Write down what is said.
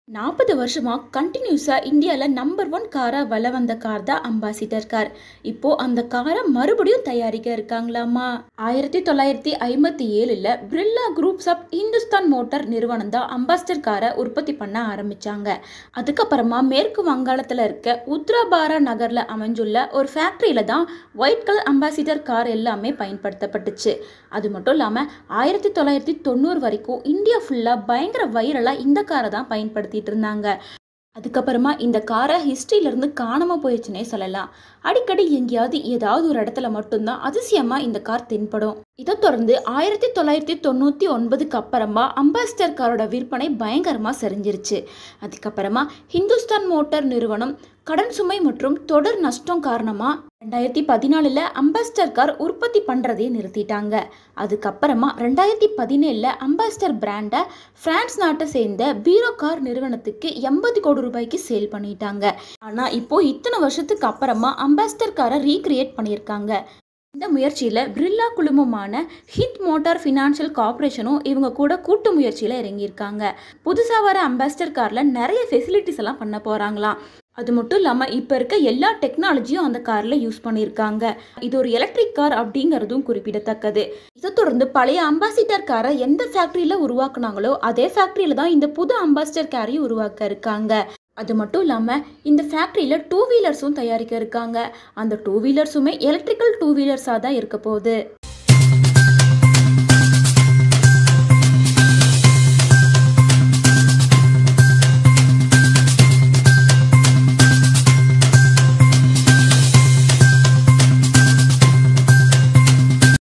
நாற்பது வருஷமாக கண்டினியூஸாக இந்தியாவில் நம்பர் ஒன் காராக வல வந்த கார் தான் அம்பாசிடர் கார் இப்போ அந்த காரை மறுபடியும் தயாரிக்க இருக்காங்களாமா ஆயிரத்தி தொள்ளாயிரத்தி ஐம்பத்தி ஏழில் Birla groups of Hindustan motor நிறுவனம் தான் அம்பாசிடர் காரை உற்பத்தி பண்ண ஆரம்பிச்சாங்க அதுக்கப்புறமா மேற்கு வங்காளத்தில் இருக்க உத்ராபாரா நகரில் அமைஞ்சுள்ள ஒரு ஃபேக்ட்ரியில் தான் ஒயிட் கலர் அம்பாசிடர் கார் எல்லாமே பயன்படுத்தப்பட்டுச்சு அது மட்டும் இல்லாமல் ஆயிரத்தி தொள்ளாயிரத்தி தொண்ணூறு வரைக்கும் இந்தியா ஃபுல்லாக பயங்கர வைரலாக இந்த காரை தான் பயன்படுத்திட்டு இருந்தாங்க அதுக்கப்புறமா இந்த காரை ஹிஸ்ட்ரியிலேருந்து காணாமல் போயிடுச்சுன்னே சொல்லலாம் அடிக்கடி எங்கேயாவது ஏதாவது ஒரு இடத்துல மட்டும்தான் அதிசயமாக இந்த கார் தென்படும் இதை தொடர்ந்து ஆயிரத்தி தொள்ளாயிரத்தி தொண்ணூற்றி ஒன்பதுக்கு அப்புறமா அம்பாசிடர் காரோட விற்பனை பயங்கரமாக சரிஞ்சிருச்சு அதுக்கப்புறமா ஹிந்துஸ்தான் மோட்டார் நிறுவனம் கடன் சுமை மற்றும் தொடர் நஷ்டம் காரணமாக ரெண்டாயிரத்தி பதினாலில் அம்பாசிடர் கார் உற்பத்தி பண்ணுறதே நிறுத்திட்டாங்க அதுக்கப்புறமா ரெண்டாயிரத்தி பதினேழில் அம்பாசிடர் பிராண்டை பிரான்ஸ் நாட்டை சேர்ந்த பீரோ கார் நிறுவனத்துக்கு எண்பது கோடி ரூபாய்க்கு சேல் பண்ணிட்டாங்க ஆனால் இப்போ இத்தனை வருஷத்துக்கு அப்புறமா அம்பாசிடர் காரை ரீக்ரியேட் பண்ணியிருக்காங்க இந்த முயற்சியில் பிர்லா குழுமமான ஹித் மோட்டார் ஃபினான்ஷியல் கார்பரேஷனும் இவங்க கூட கூட்டு முயற்சியில் இறங்கியிருக்காங்க புதுசாக வர அம்பாசிடர் காரில் நிறைய ஃபெசிலிட்டிஸ் எல்லாம் பண்ண போகிறாங்களாம் அது மட்டும் இல்லாமல் இப்போ இருக்க எல்லா டெக்னாலஜியும் அந்த காரில் யூஸ் பண்ணியிருக்காங்க இது ஒரு எலக்ட்ரிக் கார் அப்படிங்கிறதும் குறிப்பிடத்தக்கது இதை தொடர்ந்து பழைய அம்பாசிடர் காரை எந்த ஃபேக்ட்ரியில் உருவாக்குனாங்களோ அதே ஃபேக்ட்ரியில் தான் இந்த புது அம்பாசிடர் காரையும் உருவாக்க இருக்காங்க அது மட்டும் இல்லாமல் இந்த ஃபேக்ட்ரியில் டூ வீலர்ஸும் தயாரிக்க இருக்காங்க அந்த டூ வீலர்ஸுமே எலக்ட்ரிக்கல் டூ வீலர்ஸாக தான் இருக்க போகுது